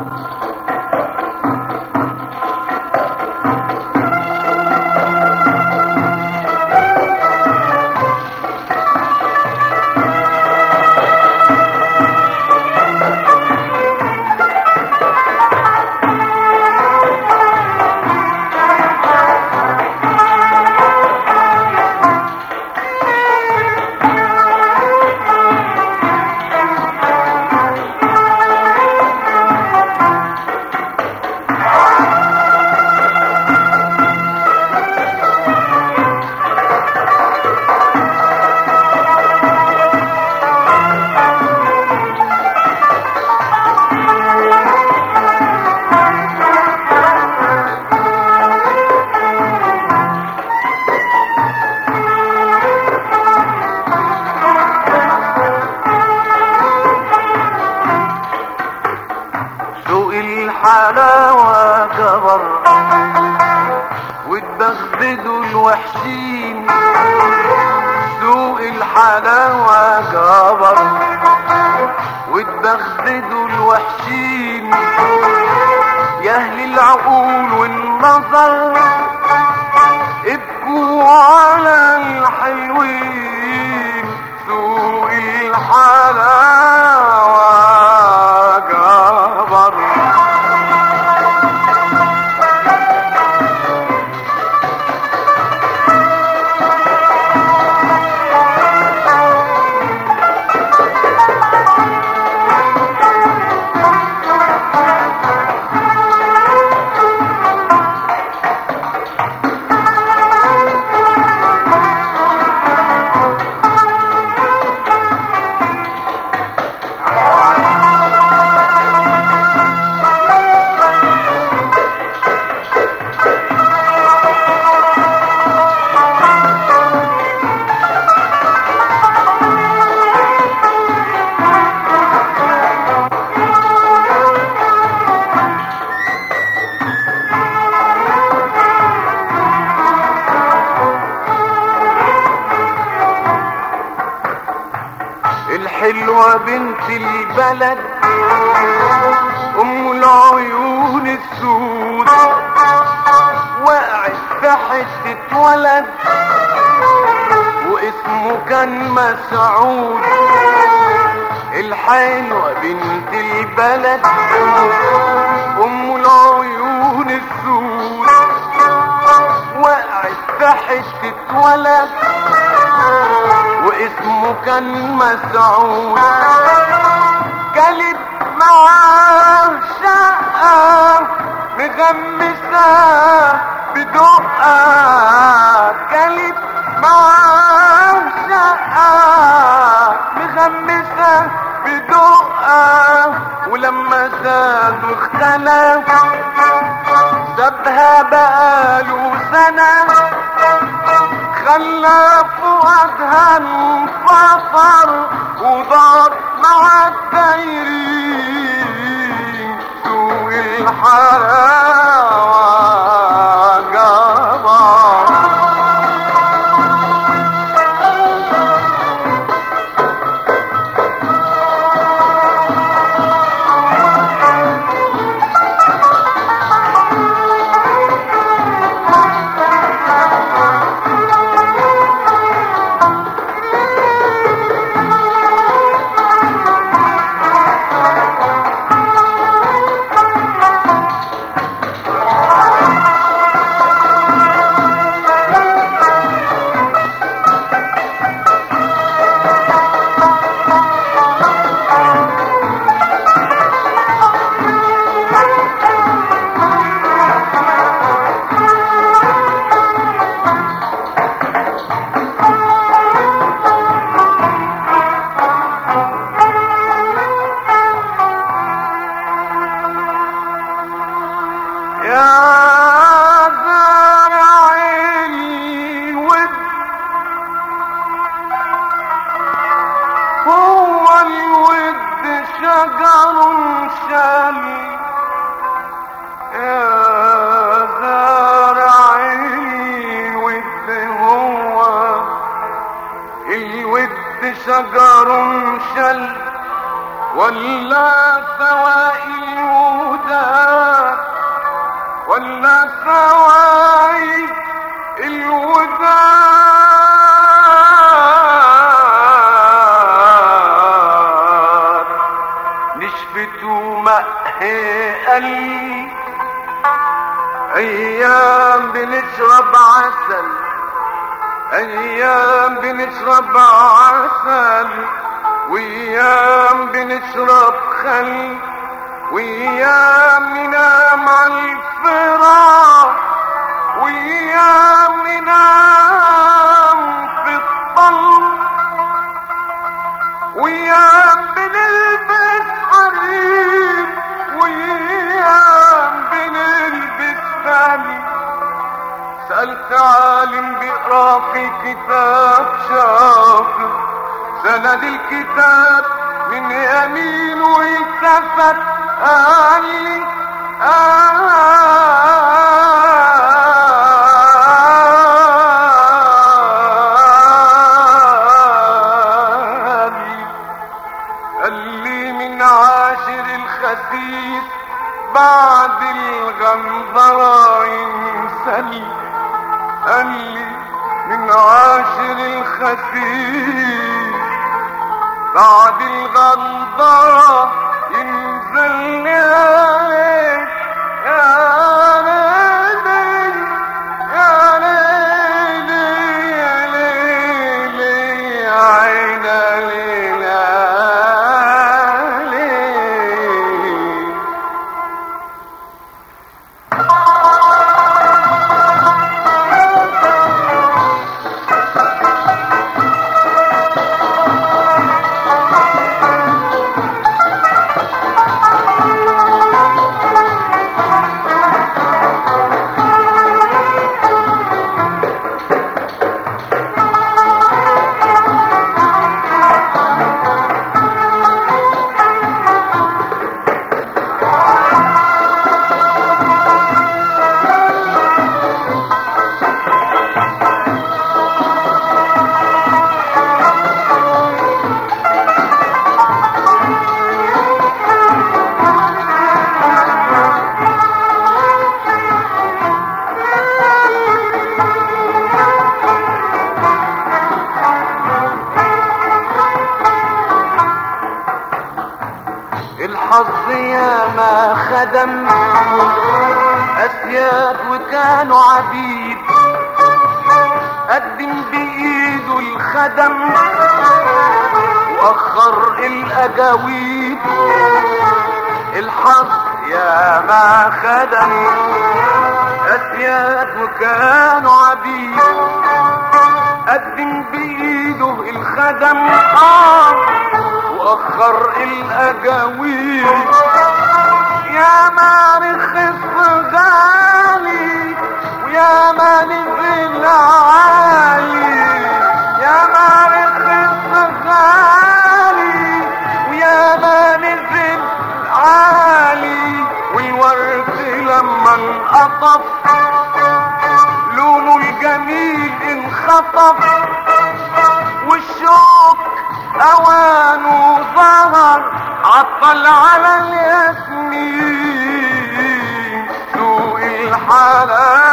سوق الحلاوة كبر واتبغددوا الوحشين سوق الحلاوة كبر واتبغددوا الوحشين يا اهل العقول والنظر ابكوا على الحلوين سوق الحلاوة جبر الحلوة بنت البلد ام العيون السود وقعت في حتة ولد واسمه كان مسعود الحلوة بنت البلد ام العيون السود وقعت في حتة ولد واسمه كان مسعود كلب معاه شقة مغمسة بدقة كلب معاه شقة مغمسة بدقة ولما زاد واختلف سابها بقاله سنة خلى فؤادها انفطر ودار مع الدايرين سوق الحلاوة جبر يا زارع الود هو الود شجر شل يا زارع الود هو الود شجر شل ولا سوائل الود يشفت ومهقل ايام بنشرب عسل ايام بنشرب عسل وايام بنشرب خل وايام ننام على الفراش وايام ننام في الطل وايام بنلبس حرير وايام بنلبس ثاني سألت عالم بيقرا في كتاب شاف سند الكتاب من يمينه التفت قال لي قال لي قال لي من عاشر الخسيس بعد الغنظرة ينسلي قال لي من عاشر الخسيس بعد الغنظرة ينزل عليك يا ليلي يا ليلي يا ليلي يا عين ليلى ليلي الحظ يا ما خدم اسياد وكانوا عبيد قدم بايده الخدم واخر الاجاويد الحظ يا ما خدم اسياد وكانوا عبيد قدم بايده الخدم اه واخر الاجاويد يا ما رخص غالي ويا ما نزل عالي يا ما رخص غالي ويا ما نزل عالي والورد لما انقطف لونه الجميل انخطف والشوك اوانه ظهر عطل على الياسمين سوق الحلال